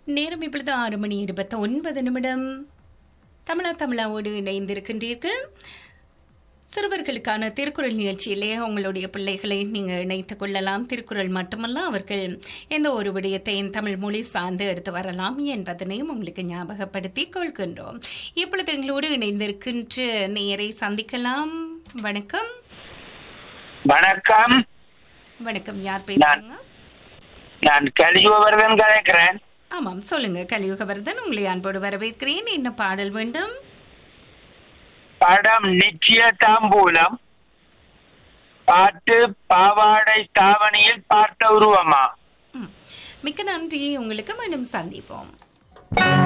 நேரம் இப்பொழுது ஆறு மணி இருபத்தி ஒன்பது நிமிடம் தமிழா தமிழாவோடு இணைந்திருக்கின்றீர்கள் சிறுவர்களுக்கான திருக்குறள் நிகழ்ச்சியிலே உங்களுடைய பிள்ளைகளை நீங்கள் இணைத்துக் கொள்ளலாம் திருக்குறள் மட்டுமல்ல அவர்கள் எந்த ஒரு விடயத்தையும் தமிழ் மொழி சார்ந்து எடுத்து வரலாம் என்பதனையும் உங்களுக்கு ஞாபகப்படுத்திக் கொள்கின்றோம் இப்பொழுது எங்களோடு இணைந்திருக்கின்ற நேரை சந்திக்கலாம் வணக்கம் வணக்கம் வணக்கம் யார் பேசுறீங்க நான் கலியுகவர்தன் கலைக்கிறேன் ஆமாம் சொல்லுங்க கலியுகவர்தன் உங்களை அன்போடு வரவேற்கிறேன் என்ன பாடல் வேண்டும் படம் நிச்சய தாம்பூலம் பாட்டு பாவாடை தாவணியில் பார்த்த உருவமா ம். மிக்க நன்றி உங்களுக்கு மீண்டும் சந்திப்போம்